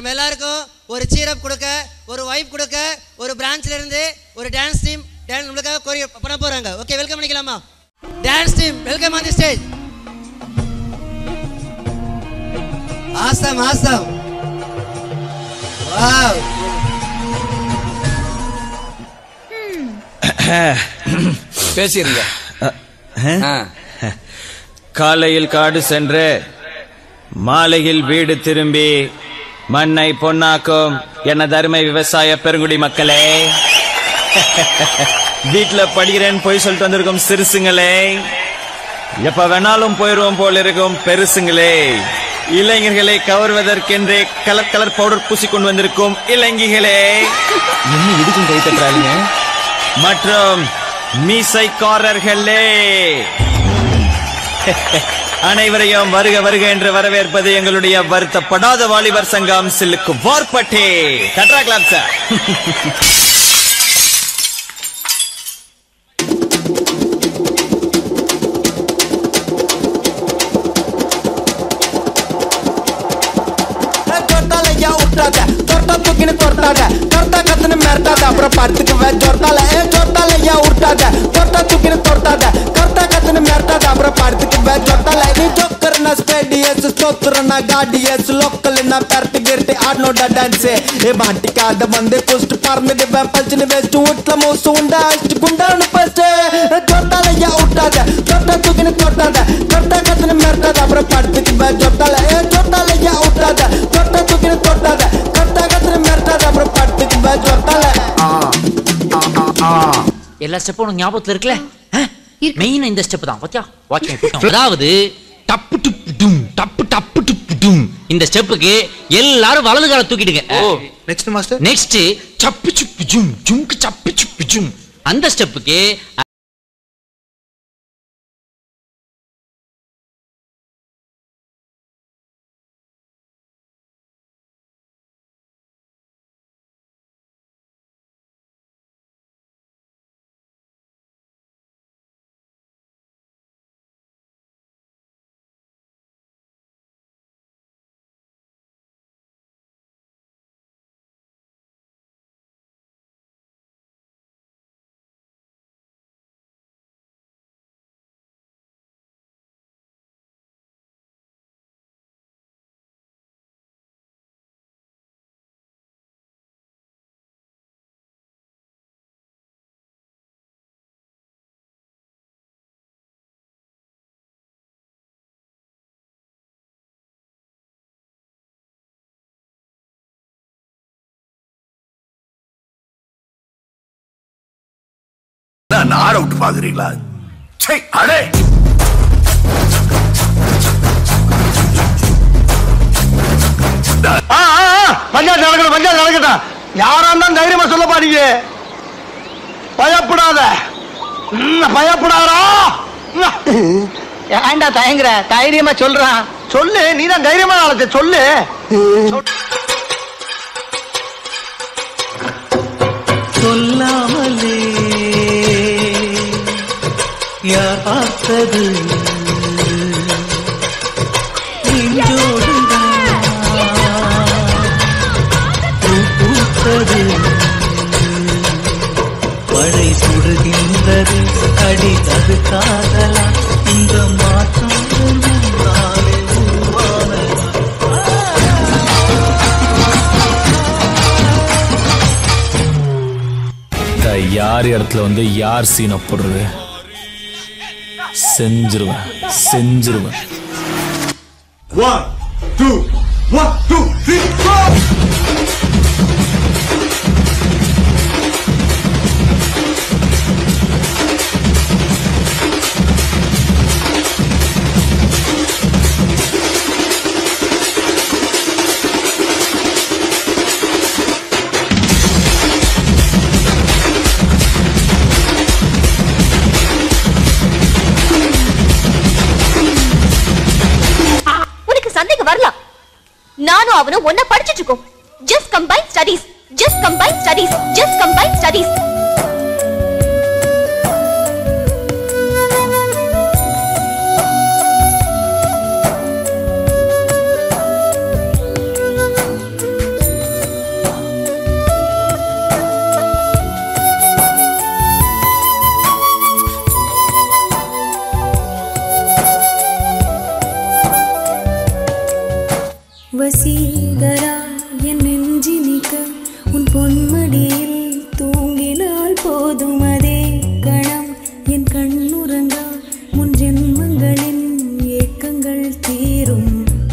நம்ம எல்லாருக்கும் ஒரு சீரப் கொடுக்க ஒரு வைப் கொடுக்க ஒரு பிரான்ச்ல இருந்து ஒரு டான்ஸ் டீம் டான்ஸ் நம்மளுக்காக கோரி பண்ண போறாங்க ஓகே வெல்கம் பண்ணிக்கலாமா dance team welcome on the stage awesome awesome wow பேசிருங்க ஆ. காலையில் காடு சென்று மாலையில் வீடு திரும்பி மண்ணை பொன்னாக்கும் எனது அருமை விவசாய பெருங்குடி மக்களே வீட்டுல படிக்கிறேன்னு போய் சொல்லிட்டு வந்திருக்கும் சிறுசுங்களே எப்ப வேணாலும் போயிருவோம் போல இருக்கும் பெருசுங்களே இளைஞர்களை கவர்வதற்கென்றே கலர் கலர் பவுடர் பூசிக்கொண்டு வந்திருக்கும் இளைஞர்களே என்ன இதுக்கும் கை தட்டுறாங்க மற்றும் மீசைக்காரர்களே அனைவரையும் வருக வருக என்று வரவேற்பது எங்களுடைய வருத்தப்படாத வாலிபர் சங்கம் சில்லுக்கு வார்பட்டே கட்ரா கிளாப் சார் ஜொட்டாலையா விட்டாத தொட்டா தூக்கின்னு தொட்டாத கர்த்தா கத்துன்னு மிரட்டாத அப்புறம் படுத்துக்குவே ஜொட்டால ஏ ஜொட்டாலையா விட்டாத தொட்டா தூக்கின்னு தொட்டாத கர்த்தா கத்துன்னு மிரட்டாத அப்புறம் படுத்துக்குவே ஜொட்டால நீ ஜோக்கர்னா ஸ்டேடியஸ் ஸ்தோத்திரனா காடியஸ் லோக்கல்னா பெரட்டு கிரட்டு ஆடனோட டான்ஸ் ஏ மாட்டிக்காத வந்து குஸ்ட் பறந்துடுவேன் பச்சுன்னு வெஸ்ட் வீட்ல மோசு உண்டா அஷ்டு குண்டானு ஃபர்ஸ்ட் ஜொட்டாலையா விட்டாத தொட்டா தூக்கின்னு தொட்டாத கர்த்தா கத்துன்னு மிரட்டாத அப்புறம் படுத்துக்குவே ஜொட்டால ஏ ஜொட்டாலையா விட்டாத தொட்டா தூக்கின்னு தொட்டாத கர்த்தா கத்துன்னு மிரட்டாத அப்புறம் படுத்துக்குவே ஜொட்டால எல்லா ஸ்டெப்பும் உனக்கு ஞாபகத்துல இருக்குல்ல மெயின் இந்த ஸ்டெப் தான் பாத்தியா வாட்ச் அதாவது டப்பு டுப்பு டும் டப்பு டப்பு டுப்பு டும் இந்த ஸ்டெப்புக்கு எல்லாரும் வலது கால தூக்கிடுங்க நெக்ஸ்ட் மாஸ்டர் நெக்ஸ்ட் சப்பு சுப்பு ஜும் ஜும்க்கு சப்பு சுப்பு ஜும் அந்த ஸ்டெப்புக்கு நான் ஆட விட்டு பாக்குறீங்களா சே அடே பஞ்சாயத்து நடக்கணும் பஞ்சாயத்து நடக்கட்டும் யாரா இருந்தாலும் தைரியமா சொல்லப்பா நீங்க பயப்படாத ம், பயப்படாதா ஏன்டா தயங்குற தைரியமா சொல்றான் சொல்லு நீ தான் தைரியமா நாளத்தை சொல்லு சொல்லாமலே யார் பார்த்தது நெஞ்சோடுதான் பூ பூத்தது மழை சுடுகின்றது அடி அது காதலா இந்த மாற்றம் நாளே உருவானதா இந்த யார் இடத்துல வந்து யார் சீனை போடுறது செஞ்சிருவேன் செஞ்சிருவேன் one two one two three உனக்கு சந்தேகம் வரலாம் நானும் அவனும் ஒன்னா படிச்சிட்டு இருக்கோம் just combine studies just combine studies just combine studies வசீகரா என் நெஞ்சினிக்க உன் பொன்மடியில் தூங்கினால் போதும் அதே கணம் என் கண்ணுறங்கா முன் ஜென்மங்களின் ஏக்கங்கள் தீரும்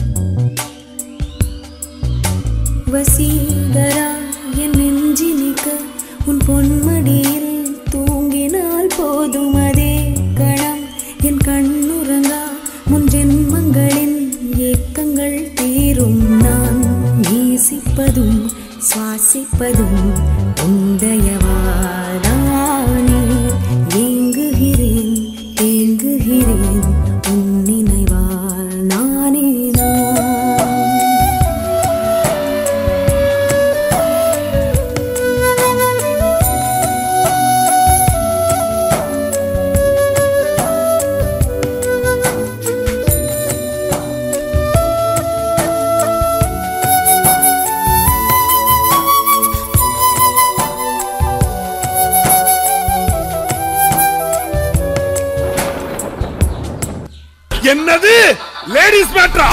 வசீகரா என் நெஞ்சினிக்க உன் பொன்மடியில் தூங்கினால் போதும் அதே கணம் என் கண்ணுறங்கா முன் ஜென்மங்களின் ஏக்கங்கள் தீரும் நான் நேசிப்பதும் சுவாசிப்பதும் உந்தயவாதானே ஏங்குகிறேன் ஏங்குகிறேன் உன் நினைவால் நானே நான் என்னது லேடிஸ் மேட்ரா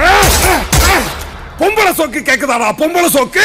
பொம்பளை சோக்கு கேக்குதாடா பொம்பளை சோக்கு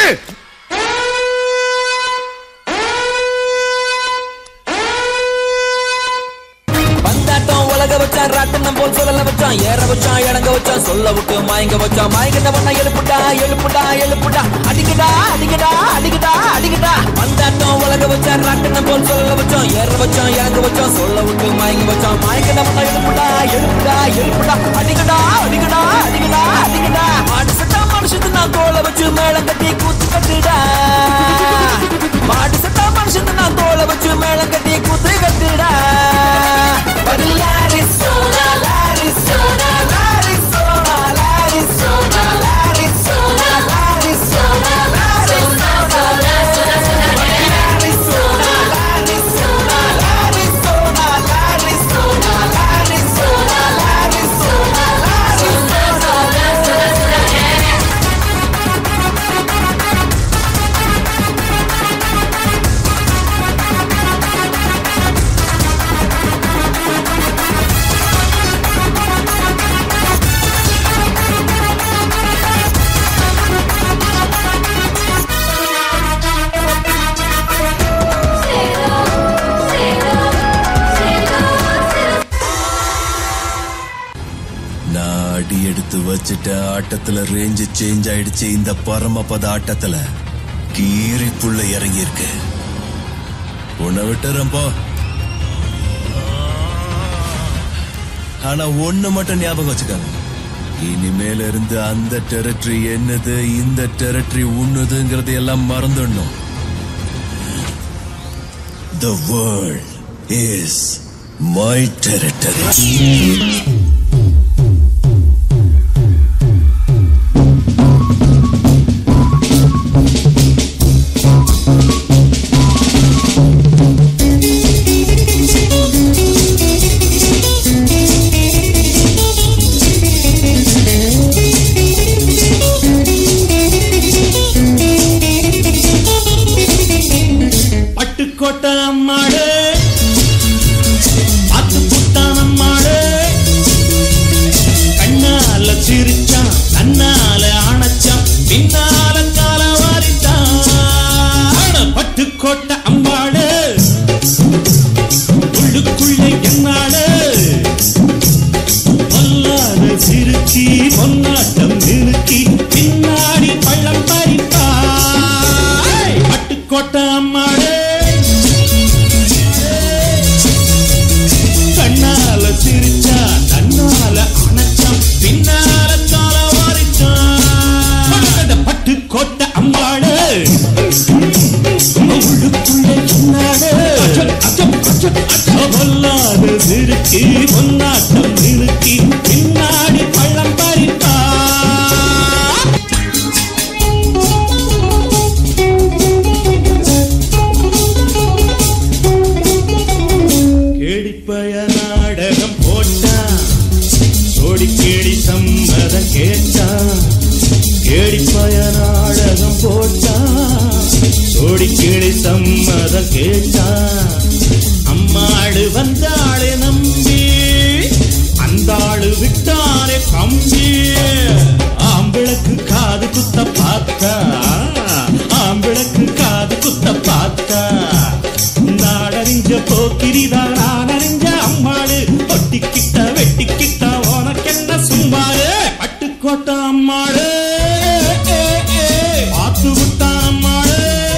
பந்தாட்டம் உலக வச்சான் ராட்டனம் போல் சொல்லல வச்சான் ஏற வச்சான் இறங்க வச்சான் சொல்ல விட்டு மயங்க வச்சான் மயங்கிட்ட பண்ண எழுப்புடா எழுப்புடா எழுப்புடா அடிக்கடா அடிக்கடா அடிக்கடா அடிக்கடா பந்தாட்டம் உலக வச்சான் ராட்டனம் போல் சொல்லல வச்சான் ஏற வச்சான் இறங்க வச்சான் சொல்ல விட்டு மயங்க வச்சான் மயங்கிட்ட பண்ண எழுப்புடா எழுப்புடா எழுப்புடா அடிக்கடா அடிக்கடா அடிக்கடா அடிக்கடா மாடு சட்டா மனுஷத்து நான் தோலை வச்சு மேளம் கட்டி கூத்து கட்டுடா மாடு சட்டா மனுஷத்து நான் தோலை வச்சு மேளம் கட்டி கூத்து கட்டுடா Arizona, Arizona, Arizona, Arizona, Arizona, Arizona, நான் அடி எடுத்து வச்சுட்ட ஆட்டத்துல ரேஞ்ச் சேஞ்ச் ஆயிடுச்சு இந்த பரமபத ஆட்டத்துல கீரி புள்ள இறங்கி இருக்கு உன்னை விட்டுறேன் போ ஆனா ஒண்ணு மட்டும் ஞாபகம் வச்சுக்கோங்க இனிமேல இருந்து அந்த டெரிட்டரி என்னது இந்த டெரிட்டரி உன்னுதுங்கிறது எல்லாம் மறந்துடணும் The world is my territory. Pattukkottai அம்மாடு பார்த்து புட்டான் அம்மாடு கண்ணால சிரிச்சான் கண்ணால அணைச்சான் பின்னால கால வாரிச்சான் பட்டுக்கோட்டை அம்மாடு உள்ளுக்குள்ளே என்னாடு பொல்லாத சிறுக்கி பொன்னாட்டம் நிறுக்கி பின்னாடி பள்ளம் பறிப்பா பட்டுக்கோட்டை அம்மாடு கண்ணால சிரிச்சா கண்ணால அணைச்சான் பின்னால கால வாரிச்சான் பட்டுக்கோட்டை அம்மாடு உள்ளுக்குள்ளே என்னாடு பொல்லாத சிறுக்கி பொன்னாட்டம் நிறுக்கி பின்னாடி பள்ளம் பறிப்பா கேடிப்பய நாடகம் போட்டான் சோடி கேடி சம்மதம் கேட்டான் கேடிப்பய நாடகம் போட்டான் சோடி கேடி சம்மதம் கேட்டான் அம்மாடு வந்தாளே நம்பி அந்த ஆளு விட்டானே கம்பி ஆம்பிளக்கு கா குத்த பார்த்தா ஆம்பிளக்கு காது குத்த பார்த்தா நாடறிஞ்ச போக்கிரிதான் நான் அறிஞ்ச அம்மாடு ஒட்டிக்கிட்ட வெட்டிக்கிட்ட உனக்கென்ன சும்மாரு பட்டுக்கோட்ட அம்மாடு பார்த்து விட்டான் அம்மாடு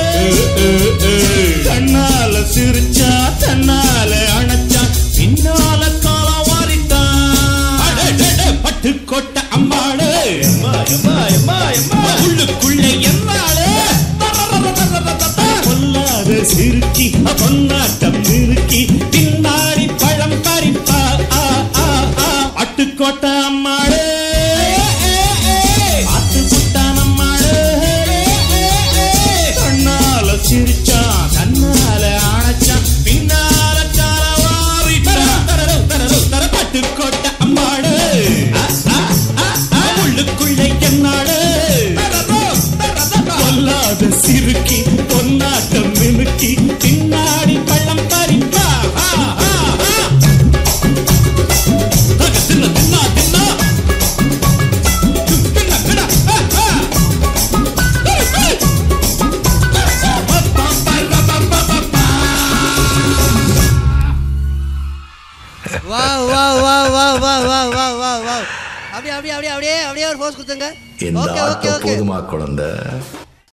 கண்ணால சிரிச்சா தன்னால அணைச்சா பின்னால காலம் வாரிட்டான் பட்டு கொட்ட அம்மாடு உள்ளுக்குள்ளே என்னாடு பொல்லாத சிறுக்கி பொன்னாட்டம் நிறுக்கி பின்னாடி பழம் பறிப்பா ஆ, ஆ, ஆ. அட்டுக்கோட்ட அம்மாடு பார்த்து புட்டான் அம்மாடு கண்ணால சிரிச்சான் கண்ணால அணைச்சான் பின்னால கால வாரிட்டான் பட்டுக்கோட்ட அம்மாடு ஆ, ஆ, ஆ, ஆ. உள்ளுக்குள்ளே என்னாடு பொல்லாத சிறுக்கி பொன்னாட்டம் மினுக்கி பின்னாடி பள்ளம் பறிப்பா ஆ, ஆ, ஆ. அக தின்ன, தின்னா, தின்னா. தின்ன, தின்ன, ஆ, ஆ. ஏய், ஏய். பா, பா, பா, பா, பா, பா, பா, பா. வா வா வா வா வா வா வா வா வா அப்படியே அப்படியே அப்படியே அப்படியே அப்படியே ஒரு போஸ் கொடுத்துங்க இந்த ஓகே ஓகே ஆட்டம் ஓகே போதுமா குழந்தை